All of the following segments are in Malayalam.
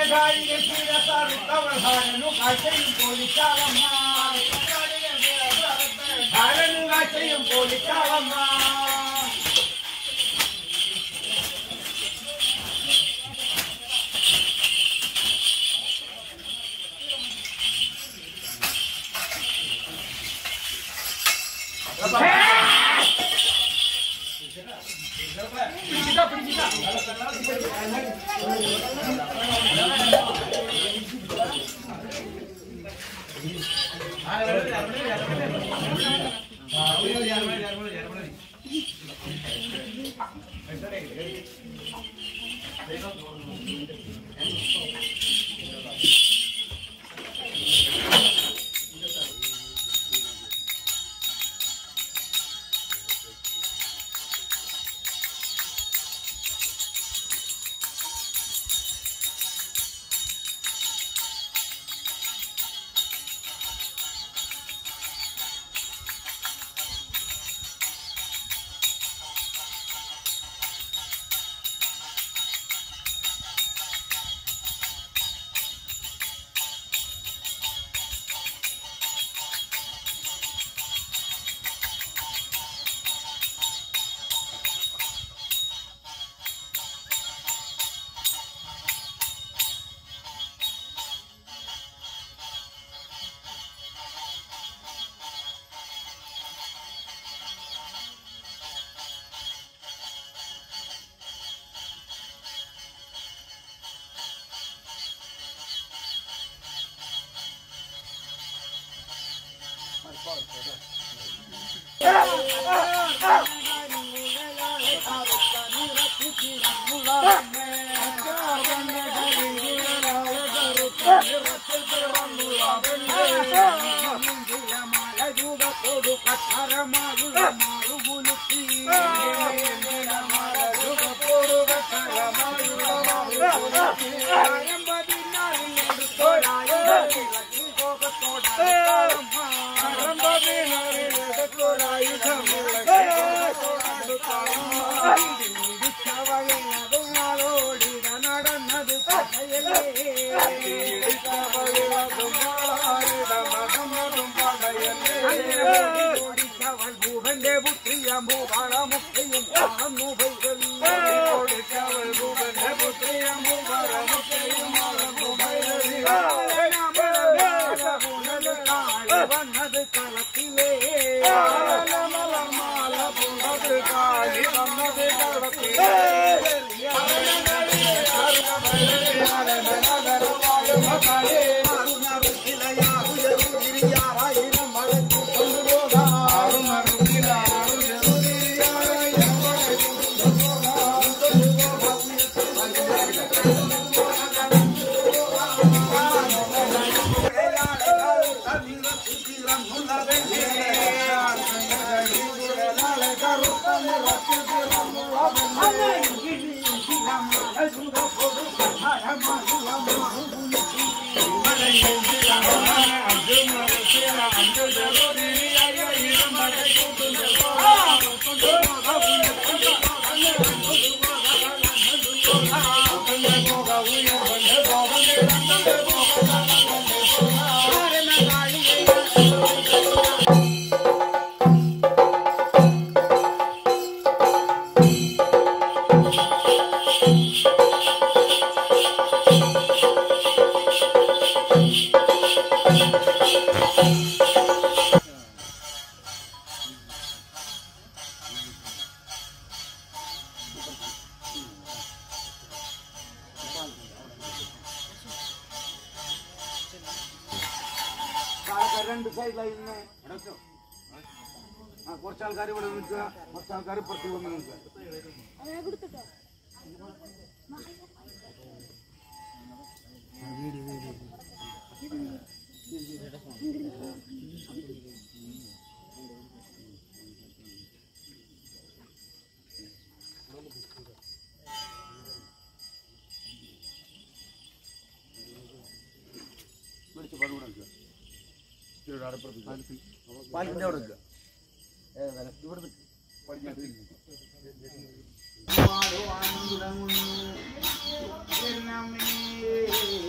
ഭൂവന്റെ പുത്രിയം ഭൂപാള മുക്തിയും കാണുന്നു ഭൂവന്റെ പുത്രിയം ഭൂപാള മുക്തിയും കാണുന്നു വന്നത് കളത്തിലേ മാല പൂണ്ടത് കാലി വന്നത് കളത്തിലേ ആൾക്കാർ രണ്ട് സൈഡിലായി നിന്ന് ഇടയ്ക്കോ ആ കുറച്ച് ആൾക്കാർ ഇവിടെ നിൽക്കുക കുറച്ച് ആൾക്കാർ പുറത്ത് വന്ന് നിൽക്കുക പിടിച്ച് പതുകൂടെ നിൽക്കുക ഇവിടെ അടുപ്പുറത്ത് പാലത്തിന്റെ അവിടെ നിൽക്കുക ഏതായാലും ഇവിടെ നിൽക്കുക പടിഞ്ഞാട്ട് നിൽക്കുക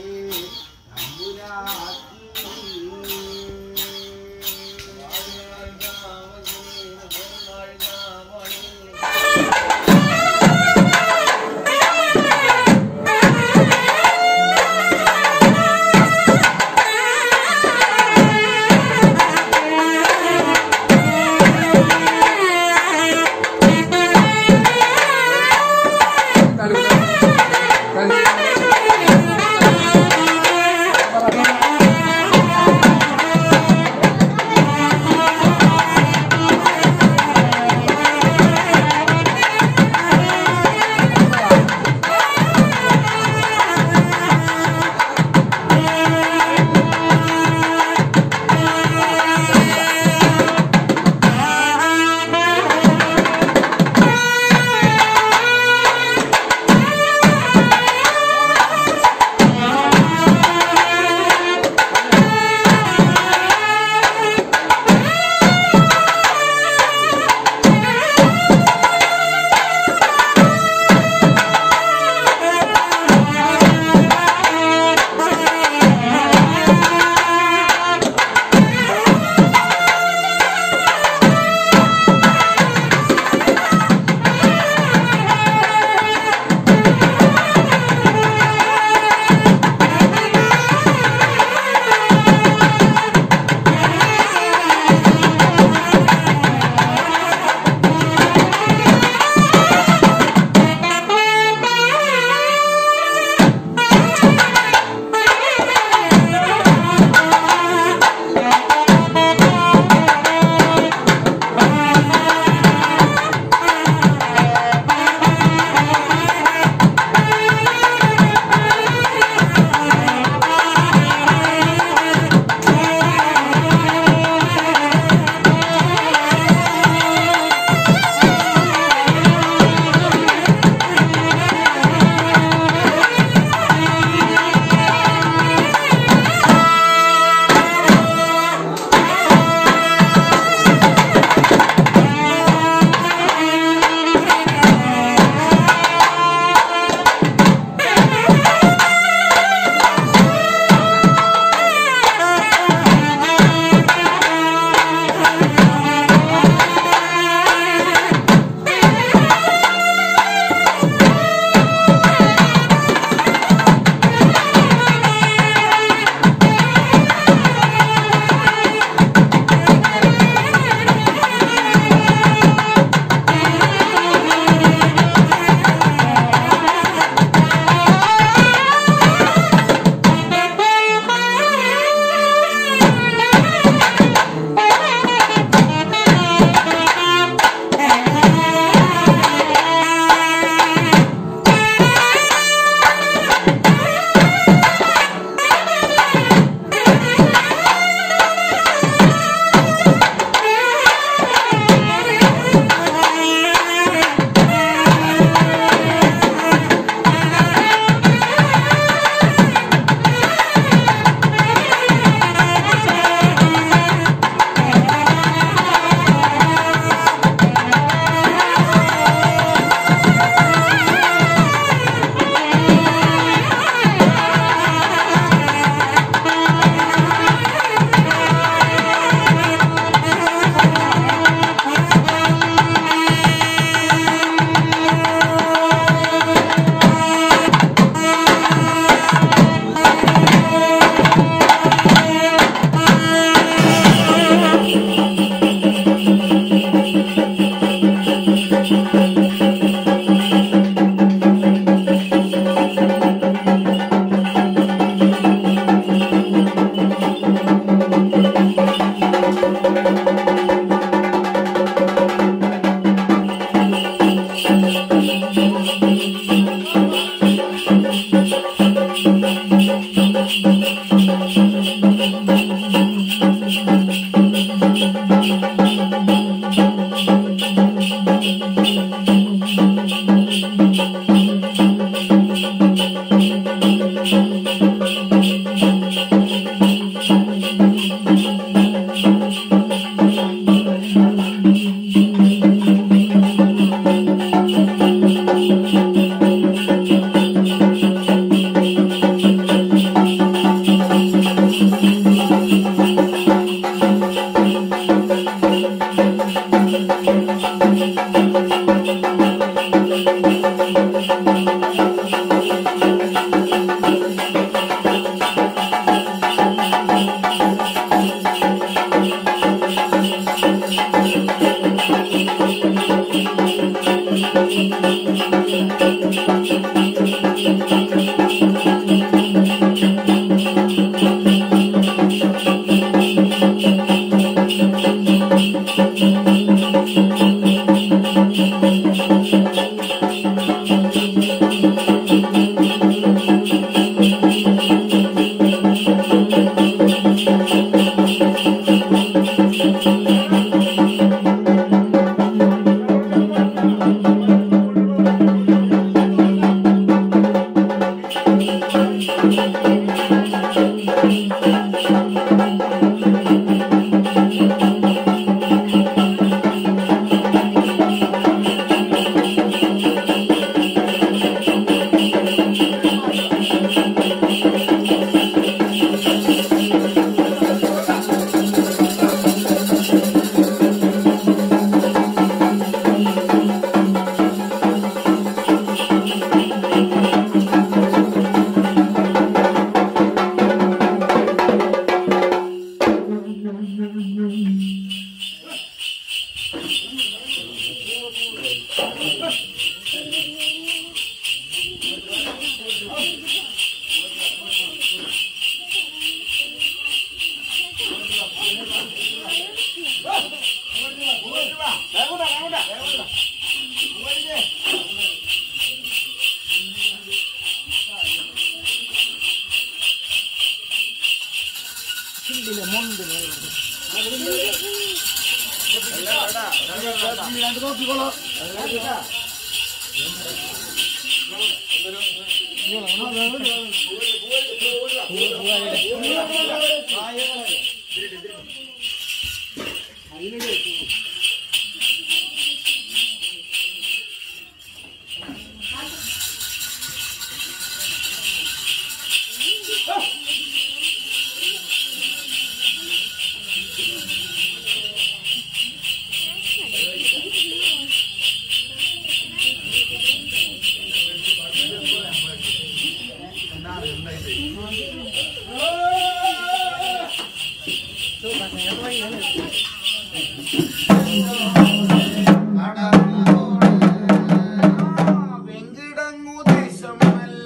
വെങ്കിടങ്ങു ദേശമല്ല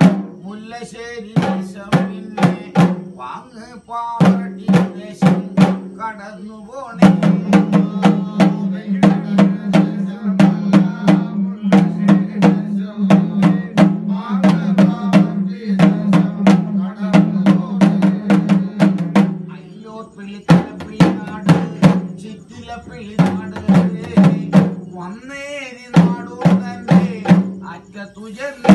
മുല്ലശ്ശേരി ദേശം പിന്നെ വാങ്ങ് പാവറട്ടി ദേശം കടന്നു പോണേ അയ്യോ പിളിക്കല പിളിനാട് ചിറ്റില പിളിനാട് വന്നേരി നാടോ തന്നെ അറ്റത്തുയർന്നേ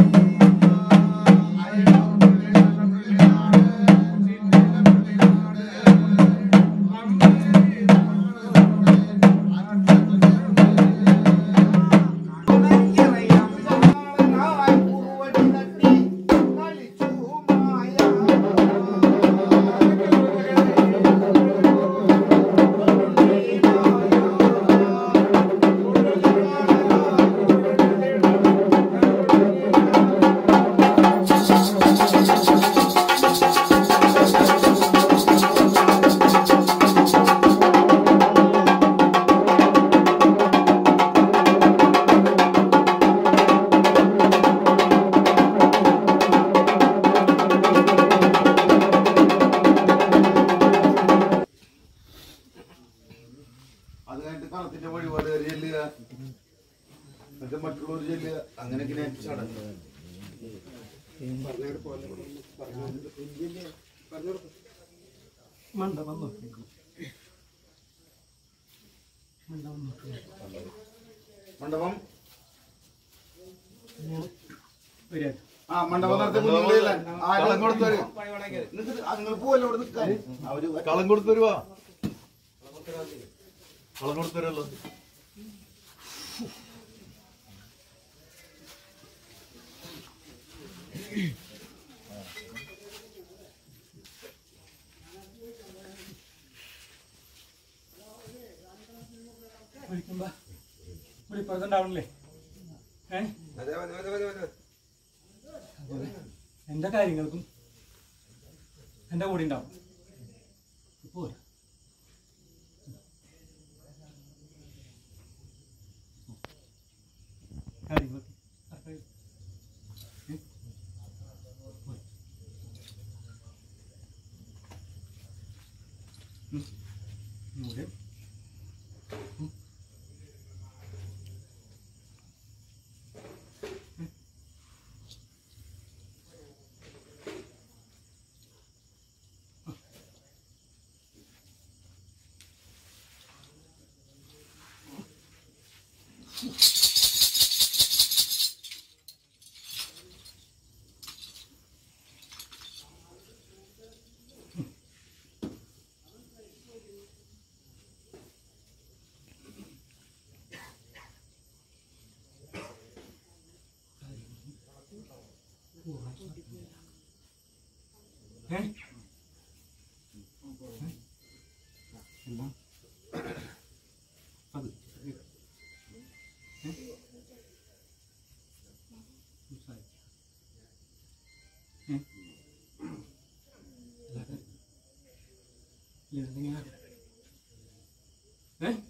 അത് കഴിഞ്ഞിട്ട് കളത്തിന്റെ വഴിപാട് കയറി ചെല്ലുക എന്നിട്ട് മറ്റുള്ളവർ ചെല്ലുക അങ്ങനെയൊക്കെ ചടങ്ങ് മണ്ഡപം ആ മണ്ഡപം നടത്തിയ കുഞ്ഞുങ്ങളില്ലേ ആരും കൊടുത്തവര് നിങ്ങൾ പോവല്ലോ ഇവിടെ നിൽക്കാൻ അവര് കളം കൊടുത്തരുവാ കളം കൊടുത്തരുമല്ലോ വിളിക്കുമ്പോ ഇവിടെ ഇപ്പുറത്തുണ്ടാവണില്ലേ ഏ എന്റെ കാര്യങ്ങൾക്കും എന്റെ കൂടെ ഉണ്ടാവും പോരാ കാര്യങ്ങളൊക്കെ കറക്റ്റായി ഏ? പോയി. ഉം. ഇവിടെ ഉം. ഉം. ഏ? എന്താ അത് ഏ? സംസാരിക്കാം. ഏ? അല്ലാതെ ലളിതങ്ങനെ ഏ?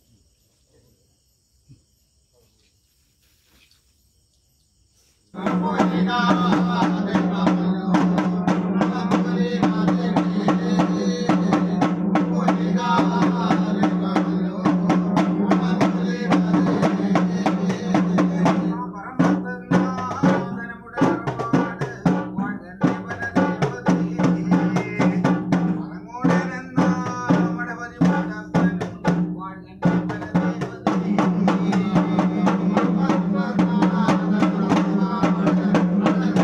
നമ്മുടെ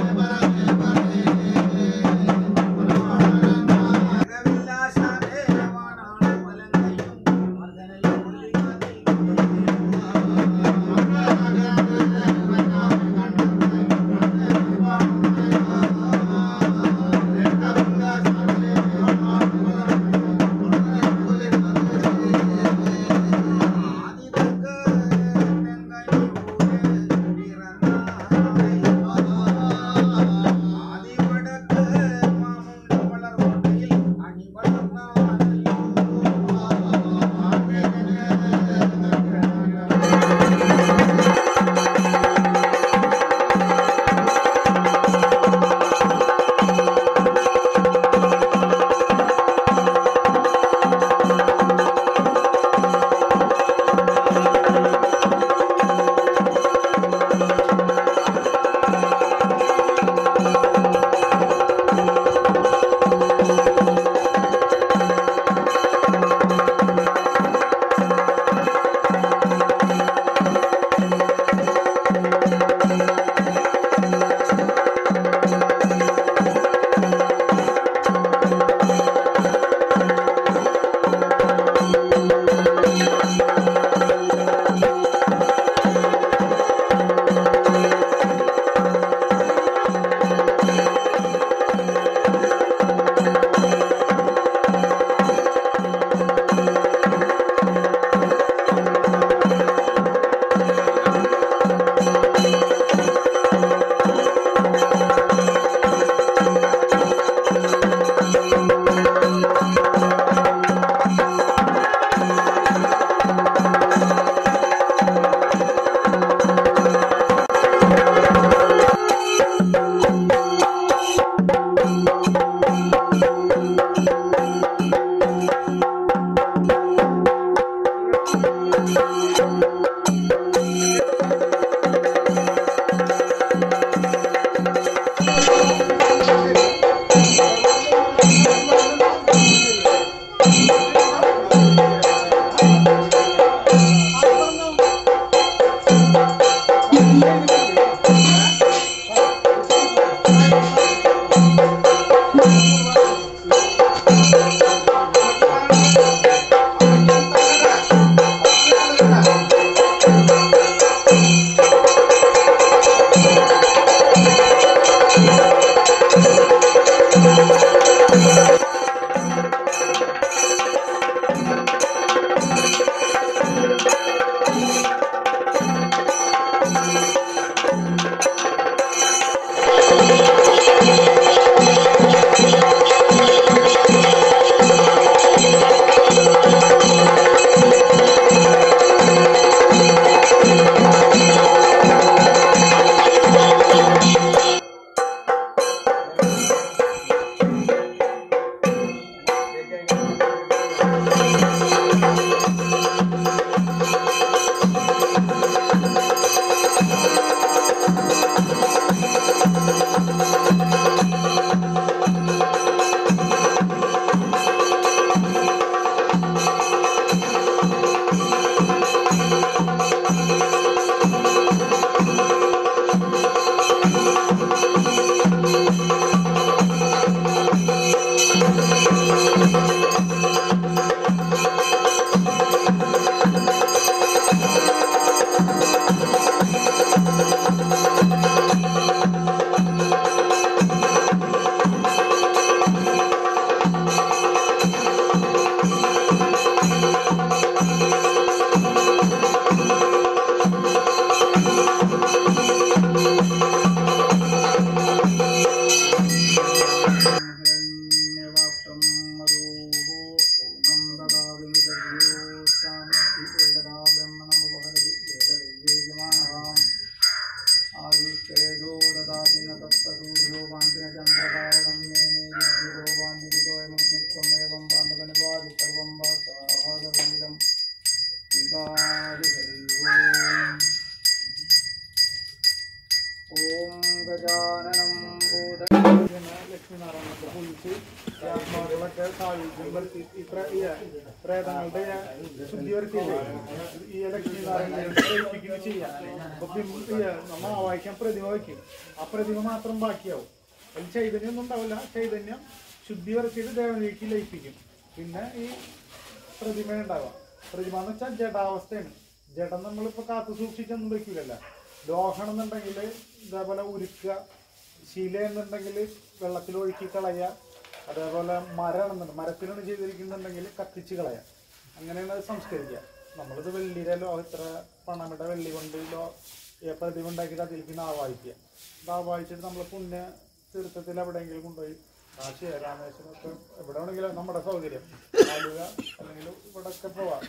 ഗജാനനം ഭൂത ലക്ഷ്മിനാരായണത്തെ കുളിച്ച് ഈ ആത്മാക്കളൊക്കെ സായുജ്യം വരുത്തി ഈ പ്ര- ഈ പ്രേതങ്ങളുടെ ശുദ്ധി വരുത്തിയില്ലേ ഈ ലക്ഷ്മിനാരായണ ചെയ്യാം അപ്പൊ ബിംബ- ഈ നമ്മ വായിക്കാൻ പ്രതിമ വയ്ക്കും ആ പ്രതിമ മാത്രം ബാക്കിയാവും അതിൽ ചൈതന്യം ഒന്നും ഉണ്ടാവില്ല ചൈതന്യം ശുദ്ധി വരുത്തിയിട്ട് ദേവനിലേക്ക് ലയിപ്പിക്കും പിന്നെ ഈ പ്രതിമ ഉണ്ടാവാം പ്രതിമ എന്ന് വെച്ചാൽ ജഡാവസ്ഥയാണ് ജഡം നമ്മളിപ്പോ കാത്തു സൂക്ഷിച്ചൊന്നും വെക്കില്ലല്ല ലോഹണം എന്നുണ്ടെങ്കിൽ ഇതേപോലെ ഉരുക്കുക ശില എന്നുണ്ടെങ്കിൽ വെള്ളത്തിൽ ഒഴുക്കി കളയുക അതേപോലെ മരം എന്നുണ്ട് മരത്തിലാണ് ചെയ്തിരിക്കുന്നുണ്ടെങ്കിൽ കത്തിച്ച് കളയുക അങ്ങനെയാണ് അത് സംസ്കരിക്കുക നമ്മളിത് വെള്ളിയുടെ ലോ ഇത്ര പണമിട വെള്ളി കൊണ്ട് ലോ ഈ പ്രതിമ ഉണ്ടാക്കിയിട്ട് അതിലേക്ക് നാവായിക്കുക നാവായിച്ചിട്ട് നമ്മൾ പുണ്യ തീർത്ഥത്തിൽ എവിടെയെങ്കിലും കൊണ്ടുപോയി കാശിയ രാമേശ്വരം ഒക്കെ എവിടെ വേണമെങ്കിലും നമ്മുടെ സൗകര്യം ആലുവ അല്ലെങ്കിൽ ഇവിടെ ഒക്കെ പോവാം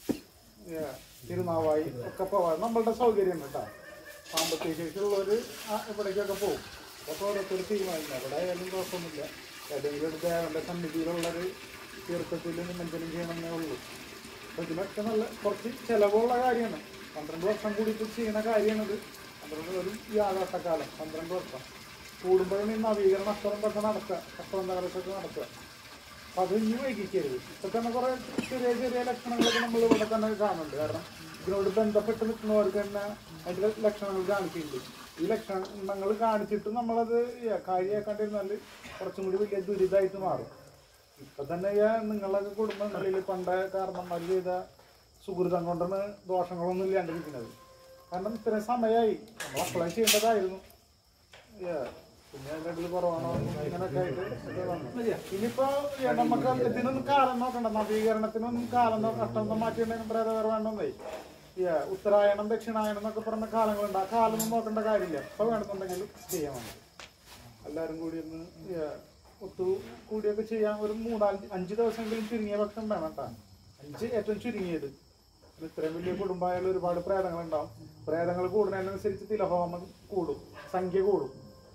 ഏ, തിരുനാവായി ഒക്കെ പോവാം നമ്മളുടെ സൗകര്യം കേട്ടോ സാമ്പത്തിക ശേഷിയുള്ളവർ ഇവിടേക്കൊക്കെ പോകും അതൊക്കെ ഓരോരുത്തർ തീരുമാനിക്കും എവിടെ ആയാലും കുഴപ്പമൊന്നുമില്ല ഏതെങ്കിലും ഒരു ദേവന്റെ സന്നിധിയിലുള്ളൊരു തീർത്ഥത്തിൽ നിമഞ്ജനം ചെയ്യണമെന്നേ ഉള്ളൂ അപ്പൊ ഇതിനൊക്കെ നല്ല കുറച്ച് ചിലവുള്ള കാര്യമാണ് പന്ത്രണ്ട് വർഷം കൂടി ഇത് ചെയ്യുന്ന കാര്യമാണിത് പന്ത്രണ്ട് ഒരു ഈ ആകാട്ടക്കാലം പന്ത്രണ്ട് വർഷം കൂടുമ്പോഴാണ് ഈ നവീകരണം അത്രയും പെട്ടെന്ന് നടക്കുക അത്രയും നഗരത്തൊക്കെ നടക്കുക അപ്പൊ അത് ഇനി വൈകിക്കരുത് ഇപ്പൊ തന്നെ കുറെ ചെറിയ ചെറിയ ലക്ഷണങ്ങളൊക്കെ നമ്മൾ ഇവിടെ തന്നെ കാണുന്നുണ്ട് കാരണം ഇതിനോട് ബന്ധപ്പെട്ട് നിൽക്കുന്നവർക്ക് തന്നെ അതിന്റെ ലക്ഷണങ്ങൾ കാണിക്കുന്നുണ്ട് ഈ ലക്ഷണങ്ങൾ കാണിച്ചിട്ട് നമ്മളത് കാര്യമാക്കാണ്ടിരുന്നാൽ കുറച്ചും കൂടി വലിയ ദുരിതമായിട്ട് മാറും ഇപ്പൊ തന്നെ ഈ നിങ്ങളൊക്കെ കുടുംബങ്ങളിൽ പണ്ട് കാരണന്മാർ ചെയ്ത സുഹൃതം കൊണ്ടാണ് ദോഷങ്ങളൊന്നും ഇല്ലാണ്ടിരിക്കുന്നത് കാരണം ഇത്രയും സമയമായി നമ്മൾ അപ്ലൈ ചെയ്യേണ്ടതായിരുന്നു Yeah. പിന്നെ അതിന്റെ ഇടയിൽ കുറവാണോ ഇങ്ങനൊക്കെ ആയിട്ട് ഇത് വന്നു. ഇനിയിപ്പോ yeah, നമുക്ക് ഇതിനൊന്നും കാലം നോക്കണ്ട നവീകരണത്തിനൊന്നും കാലം നഷ്ടം മാറ്റിയിട്ടുണ്ടെങ്കിൽ പ്രേതകർ വേണമെന്നേ Yeah, ഉത്തരായണം ദക്ഷിണായനം എന്നൊക്കെ പറഞ്ഞ കാലങ്ങളുണ്ട് ആ കാലമൊന്നും നോക്കേണ്ട കാര്യമില്ല ഇപ്പൊ വേണമെന്നുണ്ടെങ്കിൽ ചെയ്യാൻ വേണം എല്ലാവരും കൂടി ഒന്ന് yeah, ഒത്തു കൂടിയൊക്കെ ചെയ്യാൻ ഒരു മൂന്നാല് അഞ്ച് ദിവസമെങ്കിലും ചുരുങ്ങിയ പക്ഷം വേണം കേട്ടോ അഞ്ച് ഏറ്റവും ചുരുങ്ങിയത് പിന്നെ ഇത്രയും വലിയ കുടുംബമായാലും ഒരുപാട് പ്രേതങ്ങൾ ഉണ്ടാവും പ്രേതങ്ങൾ കൂടുന്നതിനനുസരിച്ച് തിലഹോമം കൂടും സംഖ്യ കൂടും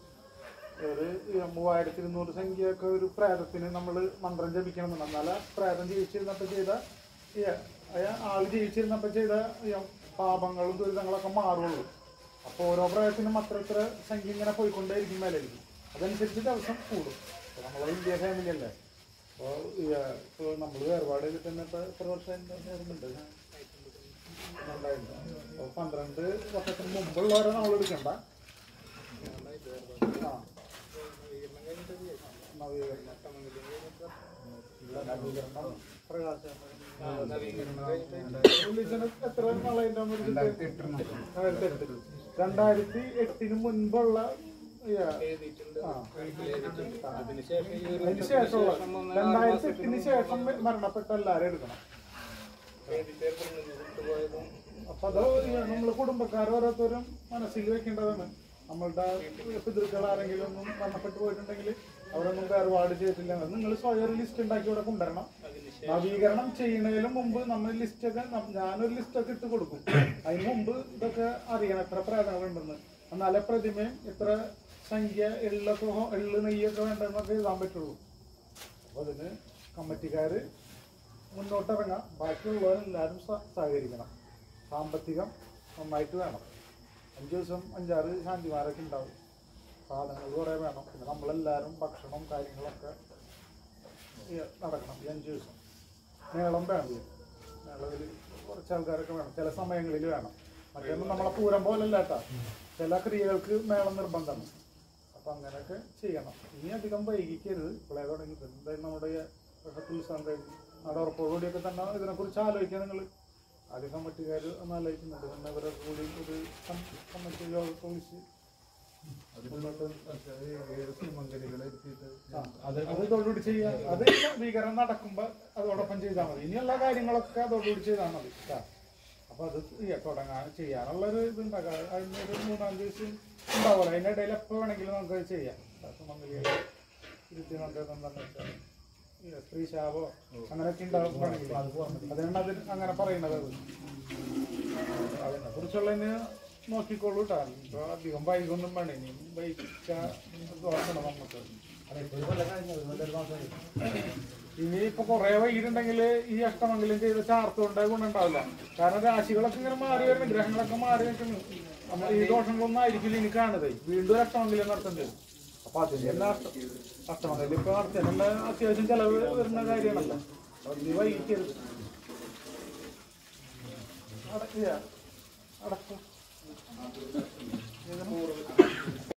ഒരു മൂവായിരത്തി ഇരുന്നൂറ് സംഖ്യയൊക്കെ ഒരു പ്രേതത്തിന് നമ്മൾ മന്ത്രം ജപിക്കണമെന്നുണ്ട് എന്നാലേ പ്രേതം ജീവിച്ചിരുന്നപ്പോൾ ചെയ്ത ഈ അയ- ആള് ജീവിച്ചിരുന്നപ്പോൾ ചെയ്ത ഈ പാപങ്ങളും ദുരിതങ്ങളൊക്കെ മാറുള്ളൂ അപ്പോൾ ഓരോ പ്രേതത്തിനും അത്ര ഇത്ര സംഖ്യ ഇങ്ങനെ പോയിക്കൊണ്ടേയിരിക്കും മേലേക്ക് അതനുസരിച്ച് ദിവസം കൂടും നമ്മൾ ഇന്ത്യ ഫാമിലി അല്ലേ അപ്പോൾ ഇപ്പോൾ നമ്മൾ വേർപാട് തന്നെ ഇപ്പോൾ എത്ര വർഷം ഉണ്ട് രണ്ടായിരം അപ്പോൾ പന്ത്രണ്ട് വർഷത്തിന് മുമ്പുള്ളവരെ നമ്മൾ എടുക്കണ്ട ആ നവീകരണം ഇല്ല, നവീകരണം പ്രകാശം റിലീസിന് എത്ര നാളായിട്ട് രണ്ടായിരത്തി എട്ട് രണ്ടായിരത്തി എട്ടിന് മുൻപുള്ള yeah, ആ. അതിന് ശേഷമുള്ള രണ്ടായിരത്തി എട്ടിന് ശേഷം മരണപ്പെട്ട എല്ലാവരും എടുക്കണം അപ്പൊ അത് നമ്മൾ കുടുംബക്കാർ ഓരോരുത്തരും മനസ്സിൽ വെക്കേണ്ടതാണ് നമ്മളുടെ പിതൃക്കൾ ആരെങ്കിലും ഒന്നും മരണപ്പെട്ടു പോയിട്ടുണ്ടെങ്കിൽ അവരൊന്നും വേർപാട് ചെയ്തിട്ടില്ല നിങ്ങൾ സ്വയം ഒരു ലിസ്റ്റ് ഉണ്ടാക്കി ഇവിടെ കൊണ്ടുവരണം നവീകരണം ചെയ്യുന്നതിന് മുമ്പ് നമ്മൾ ലിസ്റ്റ് ഒക്കെ നം- ഞാനൊരു ലിസ്റ്റ് ഒക്കെ ഇട്ട് കൊടുക്കും അതിന് മുമ്പ് ഇതൊക്കെ അറിയണം എത്ര പ്രേതങ്ങളുണ്ടെന്ന് എന്നാലേ പ്രതിമയും എത്ര സംഖ്യ എള്ളൊക്കെ ഹോ- എള്ള് നെയ്യൊക്കെ വേണ്ടെന്നൊക്കെ എഴുതാൻ പറ്റുള്ളൂ അപ്പൊ അതിന് കമ്മിറ്റിക്കാര് മുന്നോട്ടിറങ്ങാം ബാക്കിയുള്ളവരെല്ലാവരും സ- സഹകരിക്കണം സാമ്പത്തികം നന്നായിട്ട് വേണം അഞ്ച് ദിവസം അഞ്ചാറ് ശാന്തിമാരൊക്കെ ഉണ്ടാവും സാധനങ്ങൾ കുറേ വേണം പിന്നെ നമ്മളെല്ലാവരും ഭക്ഷണം കാര്യങ്ങളൊക്കെ ഈ നടക്കണം ഈ അഞ്ച് ദിവസം മേളം വേണം ഇതിന്. മേളത്തിൽ കുറച്ച് ആൾക്കാരൊക്കെ വേണം ചില സമയങ്ങളിൽ വേണം മറ്റൊന്നും നമ്മളെ പൂരം പോലല്ല കേട്ടോ ചില ക്രിയകൾക്ക് മേളം നിർബന്ധമാണ് അപ്പം അങ്ങനെയൊക്കെ ചെയ്യണം ഇനി അധികം വൈകിക്കരുത് ഇപ്പോഴേ തുടങ്ങി എന്തായാലും നമ്മുടെ ഉത്സവം കഴിഞ്ഞ് നമ്മുടെ ഉറപ്പോടുകൂടിയൊക്കെ തന്നെ ഇതിനെക്കുറിച്ച് ആലോചിക്കുക നിങ്ങൾ ആദ്യം കമ്മിറ്റിക്കാർ ഒന്ന് ആലോചിക്കുന്നുണ്ട് പിന്നെ ഇവരെ കൂടി ഒരു കം- കമ്മിറ്റി യോഗമൊക്കെ വിളിച്ച് ആ, അത് അത് ഇതോടുകൂടി ചെയ്യാം അത് നവീകരണം നടക്കുമ്പോ അതോടൊപ്പം ചെയ്താൽ മതി ഇനി എല്ലാ കാര്യങ്ങളൊക്കെ അതോടുകൂടി ചെയ്താൽ മതി കേട്ടോ അപ്പൊ അത് ചെയ്യാം, തുടങ്ങാൻ ചെയ്യാനുള്ള ഒരു ഇതുണ്ടാക്കാം അതിനൊരു മൂന്നാം ദിവസം ഉണ്ടാവുമല്ലോ അതിന്റെ ഇടയിൽ എപ്പോ വേണമെങ്കിലും നമുക്ക് അത് ചെയ്യാം മംഗലികള് ഇരുത്തി നമുക്ക് എന്താണെന്ന് വെച്ചാൽ ഈ സ്ത്രീ ശാപോ അങ്ങനെയൊക്കെ ഉണ്ടാവുകയാണെങ്കിൽ അതിനാണ് അത് അങ്ങനെ പറയുന്നത് അത് അതിനെ കുറിച്ചുള്ളതിന് നോക്കിക്കോളൂ കേട്ടോ ഇപ്പൊ അധികം വൈകൊന്നും വേണ്ട ഇനി വൈകിക്കാൻ നോക്കണം നമുക്ക് ഇനി ഇപ്പൊ കുറെ വൈകിട്ടുണ്ടെങ്കിൽ ഈ അഷ്ടമംഗലം ചെയ്ത ചാർത്തുകൊണ്ട് ഗുണമുണ്ടാവില്ല കാരണം രാശികളൊക്കെ ഇങ്ങനെ മാറി വരുന്നു ഗ്രഹങ്ങളൊക്കെ മാറി നിൽക്കുന്നു നമ്മൾ ഈ ദോഷങ്ങളൊന്നും ആയിരിക്കില്ല ഇനി കാണുന്നത് വീണ്ടും ഒരു അഷ്ടമംഗലം നടത്തുന്നുണ്ട് അപ്പൊ അതിന് തന്നെ അഷ്ട- അഷ്ടമംഗലം ഇപ്പൊ നടത്തിയതല്ല അത്യാവശ്യം ചെലവ് വരുന്ന കാര്യമാണല്ലോ അപ്പൊ നീ വൈകിക്കരുത് അടക്കുക അടക്കുക